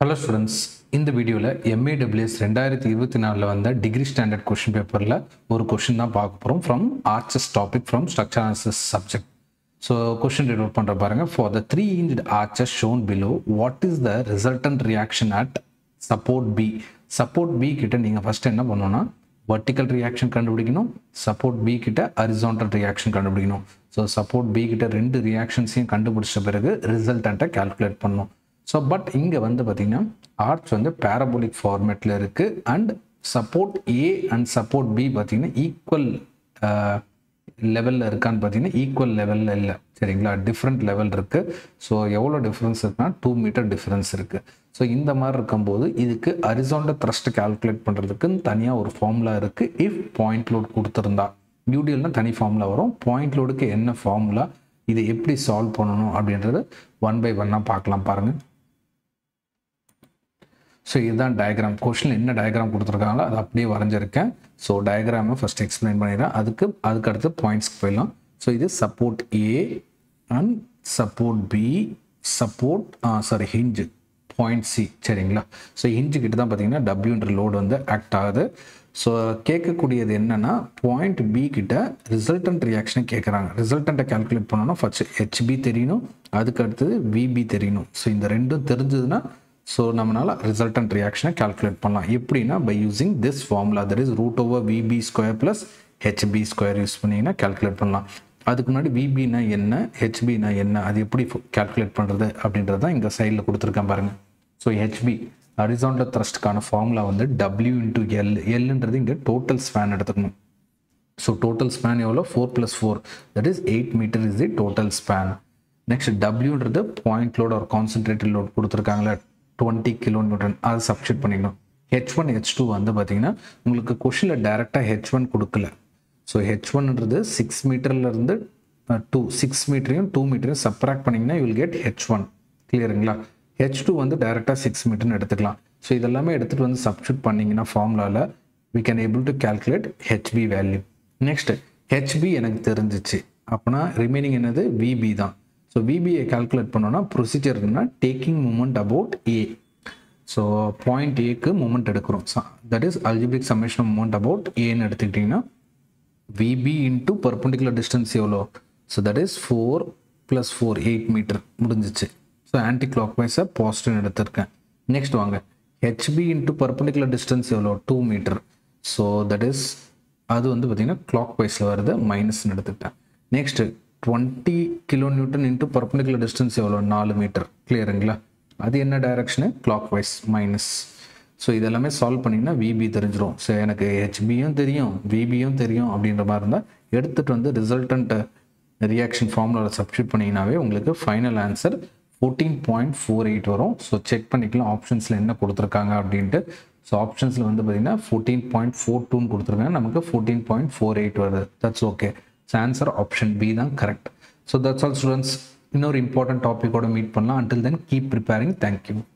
hello students இந்த வீடியோவில் MAWS ரெண்டாயிரத்தி இருபத்தி நாலில் வந்த டிகிரி ஸ்டாண்டர்ட் கொஷின் பேப்பரில் ஒரு கொஷின் தான் பார்க்க போகிறோம் from arches topic from structure analysis subject so question read பண்ணுற பாருங்க for the three inch arches shown below what is the resultant reaction at support B support B கிட்ட நீங்கள் first என்ன பண்ணணும்னா வெர்டிக்கல் ரியாக்ஷன் கண்டுபிடிக்கணும் சப்போர்ட் பி கிட்ட horizontal reaction கண்டுபிடிக்கணும் so support B கிட்ட ரெண்டு ரியாக்ஷன்ஸையும் கண்டுபிடிச்ச பிறகு ரிசல்டண்ட்டை கால்குலேட் பண்ணணும் ஸோ பட் இங்கே வந்து பார்த்தீங்கன்னா ஆர்ச் வந்து பேரபோலிக் ஃபார்மேட்டில் இருக்குது and support A and support B பார்த்தீங்கன்னா ஈக்குவல் லெவலில் இருக்கான்னு பார்த்தீங்கன்னா ஈக்குவல் லெவலில் இல்லை சரிங்களா டிஃப்ரெண்ட் லெவல் இருக்குது ஸோ எவ்வளோ டிஃப்ரென்ஸ் இருக்குன்னா டூ மீட்டர் டிஃப்ரென்ஸ் இருக்குது ஸோ இந்த மாதிரி இருக்கும்போது இதுக்கு அரிசாண்டல் த்ரஸ்ட் கால்குலேட் பண்ணுறதுக்கு தனியாக ஒரு ஃபார்முலா இருக்குது இஃப் பாயிண்ட் லோட் கொடுத்துருந்தா யூடிஎல்னால் தனி ஃபார்முலா வரும் பாயிண்ட் லோடுக்கு என்ன ஃபார்முலா இதை எப்படி சால்வ் பண்ணணும் அப்படின்றது ஒன் பை ஒன்னாக பார்க்கலாம் பாருங்கள் ஸோ இதுதான் டயக்ராம் கொஷினில் என்ன டயக்ராம் கொடுத்துருக்காங்களோ அதை அப்படியே வரைஞ்சிருக்கேன் ஸோ டயக்ராமை ஃபஸ்ட் எக்ஸ்பிளைன் பண்ணிடுறேன் அதுக்கு அதுக்கு அடுத்து பாயிண்ட்ஸ்க்கு போயிடலாம் ஸோ இது support A and support B support sorry hinge point C சரிங்களா ஸோ ஹிஞ்சு கிட்ட தான் பார்த்தீங்கன்னா டபிள்யூன்ற லோடு வந்து ஆக்ட் ஆகுது ஸோ கேட்கக்கூடியது என்னென்னா பாயிண்ட் பி கிட்ட ரிசல்டன்ட் ரியாக்ஷனை கேட்குறாங்க ரிசல்டண்ட்டை கால்குலேட் பண்ணணும்னா ஃபர்ஸ்ட் ஹெச்பி தெரியணும் அதுக்கு அடுத்தது விபி தெரியணும் ஸோ இந்த ரெண்டும் தெரிஞ்சதுன்னா ஸோ நம்மளால் ரிசல்டன்ட் ரியாக்ஷனை கால்குலேட் பண்ணலாம் எப்படின்னா by using this formula that is root over VB square plus HB square use பண்ணிங்கன்னா கால்குலேட் பண்ணலாம் அதுக்கு முன்னாடி விபினா என்ன ஹெச்பினா என்ன அது எப்படி கால்குலேட் பண்ணுறது அப்படின்றது தான் இங்கே சைடில் கொடுத்துருக்கேன் பாருங்கள் ஸோ ஹெச்பி ஹரிசாண்டல் த்ரஸ்ட்டுக்கான ஃபார்முலா வந்து டபிள்யூ இன்ட்டு எல் எல்ன்றது இங்கே டோட்டல் ஸ்பேன் எடுத்துக்கணும் ஸோ டோட்டல் ஸ்பேன் எவ்வளோ four plus four that is eight metre is the total span next டபிள்யூன்றது பாயிண்ட் லோட் ஒரு கான்சன்ட்ரேட்டட் லோட் கொடுத்துருக்காங்களே டுவெண்ட்டி கிலோ நியூட்டன் அதை சப்ஸ்டியூட் பண்ணிக்கணும் ஹெச் ஒன் ஹெச் டூ வந்து பார்த்தீங்கன்னா உங்களுக்கு கொஷினில் டேரெக்டாக ஹெச் ஒன் கொடுக்கல ஸோ ஹெச் ஒன்ன்றது சிக்ஸ் மீட்டர்லேருந்து டூ சிக்ஸ் மீட்டரையும் டூ மீட்டரையும் சப்ராக்ட் பண்ணிங்கன்னா you will get H one கிளியருங்களா ஹெச் டூ வந்து டேரெக்டாக சிக்ஸ் மீட்டர்னு எடுத்துக்கலாம் ஸோ இதெல்லாமே எடுத்துகிட்டு வந்து சப்ஸ்டியூட் பண்ணிங்கன்னா ஃபார்முலாவில் we can able to calculate HB value next HB எனக்கு தெரிஞ்சிச்சு அப்போனா ரிமைனிங் என்னது விபி தான் ஸோ விபிஐ கால்குலேட் பண்ணோன்னா ப்ரொசீஜர் என்னன்னா taking moment about A so point ஏக்கு மூமெண்ட் எடுக்கிறோம் that is algebraic summation moment about ஏன்னு எடுத்துக்கிட்டிங்கன்னா விபி இன்ட்டு பர்பண்டிகுலர் டிஸ்டன்ஸ் எவ்வளோ so that is four plus four eight metre முடிஞ்சிச்சு ஸோ ஆன்டி கிளாக் வைஸாக பாசிட்டிவ் எடுத்திருக்கேன் நெக்ஸ்ட் வாங்க ஹெச்பி இன்ட்டு பர்பண்டிகுலர் டிஸ்டன்ஸ் எவ்வளோ two metre so that is அது வந்து பார்த்திங்கன்னா கிளாக் வைஸில் வருது மைனஸ்னு எடுத்துக்கிட்டேன் next twenty kilo newton into perpendicular distance எவ்வளோ நாலு மீட்டர் கிளியருங்களா அது என்ன டைரக்ஷனு கிளாக் வைஸ் மைனஸ் ஸோ இதெல்லாமே சால்வ் பண்ணிங்கன்னா விபி தெரிஞ்சிடும் ஸோ எனக்கு ஹெச்பியும் தெரியும் விபியும் தெரியும் அப்படின்ற மாதிரி இருந்தால் எடுத்துகிட்டு வந்து ரிசல்டன்ட் ரியாக்ஷன் ஃபார்முலாவில் சப்ஸ்டியூட் பண்ணிங்கனாவே உங்களுக்கு final answer fourteen point four eight வரும் ஸோ செக் பண்ணிக்கலாம் ஆப்ஷன்ஸில் என்ன கொடுத்துருக்காங்க அப்படின்ட்டு ஸோ ஆப்ஷன்ஸில் வந்து பார்த்தீங்கன்னா ஃபோர்டீன் பாயிண்ட் ஃபோர் டூன்னு கொடுத்துருக்காங்க நமக்கு ஃபோர்டீன் பாயிண்ட் ஃபோர் எயிட் வருது that's okay so answer option B தான் correct so that's all students இன்னொரு இம்பார்ட்டன்ட் டாப்பிக்கோட மீட் பண்ணலாம் until then keep preparing thank you